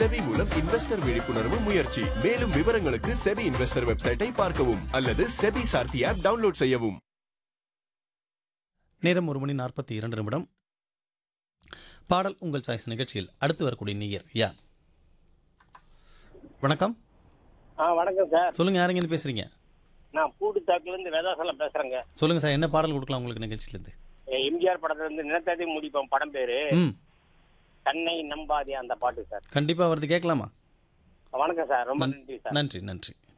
SEBI மூலம் investor விழிப்புணர்வு முயற்சி மேலும் விவரங்களுக்கு செபி இன்வெஸ்டர் வெப்சைட்டை பார்க்கவும் அல்லது செபி சார்த்தி ஆப் டவுன்லோட் செய்யவும் நேரம் ஒரு மணி நாற்பத்தி இரண்டு நிமிடம் பாடல் உங்கள் சாய்ஸ் நிகழ்ச்சியில் அடுத்து வரக்கூடிய நீயர் யா வணக்கம் ஆ வணக்கம் சார் சொல்லுங்க யாருங்க இருந்து பேசுறீங்க நான் பூட்டுத்தாக்குல இருந்து வேதாசலம் பேசுறேங்க சொல்லுங்க சார் என்ன பாடல் கொடுக்கலாம் உங்களுக்கு நிகழ்ச்சியிலேருந்து எ- எம்ஜிஆர் படத்துல இருந்து நினைத்ததை முடிப்போம் படம் பேரு ம் கண்ணை நம்பாதே அந்த பாட்டு சார் கண்டிப்பாக வருது கேட்கலாமா வணக்கம் சார் ரொம்ப நன்றி சார் நன்றி நன்றி